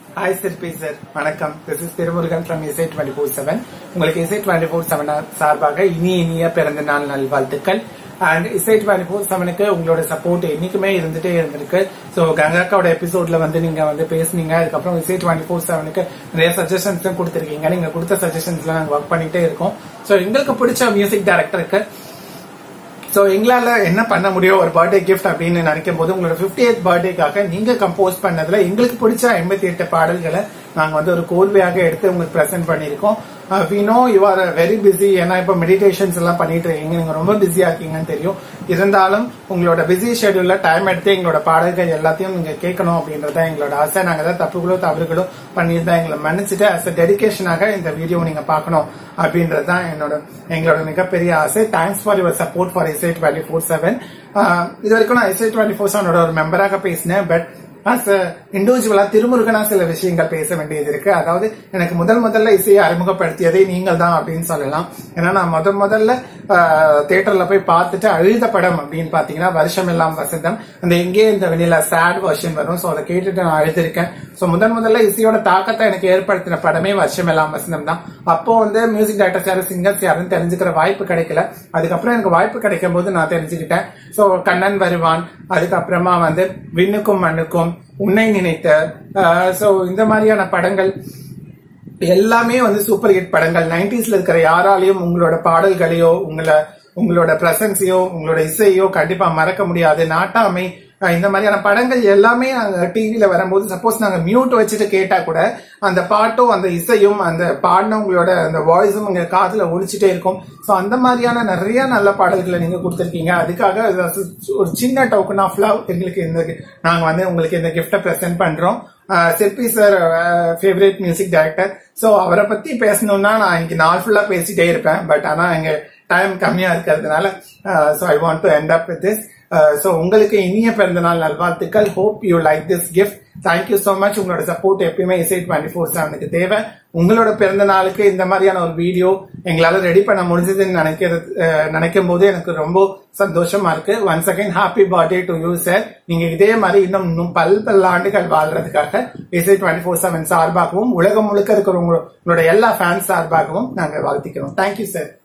hi Sirpi sir வணக்கம் this is Thirumurugan from Isai twenty four seven உங்களுக்கு Isai twenty four seven சார்பாக இனிய இனிய பிறந்த நாள் நல்வாழ்த்துக்கள் அண்ட் இசை டுவெண்ட்டி ஃபோர் செவனுக்கு உங்களோட சப்போர்ட் என்னைக்குமே இருந்துட்டே இருந்திருக்கு ஸோ கங்காக்காவோட எபிசோட்ல வந்து நீங்க வந்து பேசுனீங்க அதுக்கப்புறம் இசை டுவெண்ட்டி ஃபோர் செவனுக்கு நிறைய சஜஷன்ஸும் கொடுத்துருக்கீங்க நீங்க கொடுத்த சஜஷன்ஸ்ல நாங்க ஒர்க் பண்ணிட்டே இருக்கோம் ஸோ எங்களுக்கு பிடிச்ச மியூசிக் டைரக்டருக்கு சோ எங்களால என்ன பண்ண முடியும் ஒரு பர்த்டே கிஃப்ட் அப்படின்னு நினைக்கும் போது உங்களோட 50th பர்த்டேக்காக நீங்க கம்போஸ் பண்ணதுல எங்களுக்கு பிடிச்ச ஐம்பத்தி எட்டு பாடல்களை நாங்க வந்து ஒரு கோர்வையாக எடுத்து உங்களுக்கு பிரசென்ட் பண்ணிருக்கோம் we know you are very busy ஏன்னா இப்ப மெடிடேஷன்ஸ் எல்லாம் பண்ணிட்டு இருக்கீங்க நீங்க ரொம்ப பிஸியா இருக்கீங்கன்னு தெரியும் இருந்தாலும் உங்களோட பிஸி ஷெட்யூல்ல டைம் எடுத்து எங்களோட பாடல்கள் எல்லாத்தையும் நீங்க கேட்கணும் அப்படின்றத எங்களோட ஆசை நாங்க ஏதாவது தப்புகளோ தவறுகளோ பண்ணியிருந்தா எங்களை மன்னிச்சுட்டு அஸ் அ டெடிகேஷனாக இந்த வீடியோ நீங்க பார்க்கணும் அப்படின்றது தான் என்னோட எங்களோட மிகப்பெரிய ஆசை thanks for your support for Isai twenty four seven இது வரைக்கும் நான் எஸ்ஐ டுவெண்ட்டி ஃபோர் செவனோட ஒரு மெம்பராக பேசினேன் பட் ஆஸ் இண்டிவிஜுவலா திருமுருகனா சில விஷயங்கள் பேச வேண்டியது இருக்கு அதாவது எனக்கு முதல் முதல்ல இசையை அறிமுகப்படுத்தியதே நீங்கள் தான் அப்படின்னு சொல்லலாம் ஏன்னா நான் முதல் முதல்ல தியேட்டர்ல போய் பார்த்துட்டு அழுத படம் அப்படின்னு பாத்தீங்கன்னா வருஷம் எல்லாம் வசந்தம் அந்த எங்கே இந்த வெளியில சேட் வெர்ஷன் வரும் ஸோ அதை கேட்டுட்டு நான் அழுதிருக்கேன் ஸோ முதன் முதல்ல இசையோட தாக்கத்தை எனக்கு ஏற்படுத்தின படமே வருஷம் எல்லாம் வசந்தம் தான் அப்போ வந்து மியூசிக் டைரக்டர்ஸ் யாரும் சிங்கர்ஸ் யாரும் தெரிஞ்சுக்கிற வாய்ப்பு கிடைக்கல அதுக்கப்புறம் எனக்கு வாய்ப்பு கிடைக்கும் போது நான் தெரிஞ்சுக்கிட்டேன் ஸோ கண்ணன் வருவான் அதுக்கப்புறமா வந்து விண்ணுக்கும் மண்ணுக்கும் உன்னை நினைத்த சோ இந்த மாதிரியான படங்கள் எல்லாமே வந்து சூப்பர் ஹிட் படங்கள் நைன்டிஸ்ல இருக்கிற யாராலையும் உங்களோட பாடல்களையோ உங்களை உங்களோட பிரசன்ஸையோ உங்களோட இசையோ கண்டிப்பா மறக்க முடியாது நாட்டாமை இந்த மாதிரியான படங்கள் எல்லாமே நாங்க டிவில வரும்போது சப்போஸ் நாங்க மியூட் வச்சுட்டு கேட்டா கூட அந்த பாட்டும் அந்த இசையும் அந்த பாடினவங்களோட அந்த வாய்ஸும் உங்க காதுல ஒழிச்சுட்டே இருக்கும் ஸோ அந்த மாதிரியான நிறைய நல்ல பாடல்களை நீங்க கொடுத்துருக்கீங்க அதுக்காக ஒரு சின்ன டோக்கன் ஆஃப் லவ் எங்களுக்கு இந்த நாங்க வந்து உங்களுக்கு இந்த கிஃப்டை பிரசென்ட் பண்றோம் Sirpy sir favourite music director so அவரை பத்தி பேசணும்னா நான் இன்னைக்கு நாள் ஃபுல்லா பேசிட்டே இருப்பேன் பட் ஆனா எங்க டைம் கம்மியா இருக்கிறதுனால so I want to end up with this so உங்களுக்கு இனிய பிறந்த நாள் நல்வாழ்த்துக்கள் hope you like this gift thank you so much உங்களோட சப்போர்ட் எப்பயுமே இசை டுவெண்ட்டி ஃபோர் செவனுக்கு தேவை உங்களோட பிறந்த நாளுக்கு இந்த மாதிரியான ஒரு வீடியோ எங்களால ரெடி பண்ண முடிஞ்சதுன்னு நினைக்கிறது நினைக்கும் போது எனக்கு ரொம்ப சந்தோஷமா இருக்கு once again happy birthday to you sir நீங்க இதே மாதிரி இன்னும் இன்னும் பல் பல் ஆண்டுகள் வாழ்றதுக்காக இசை டுவெண்ட்டி ஃபோர் செவன் சார்பாகவும் உலகம் முழுக்க இருக்கிற உங்களோட எல்லா ஃபேன்ஸ் சார்பாகவும் நாங்கள் வாழ்த்திக்கிறோம் தேங்க்யூ சார்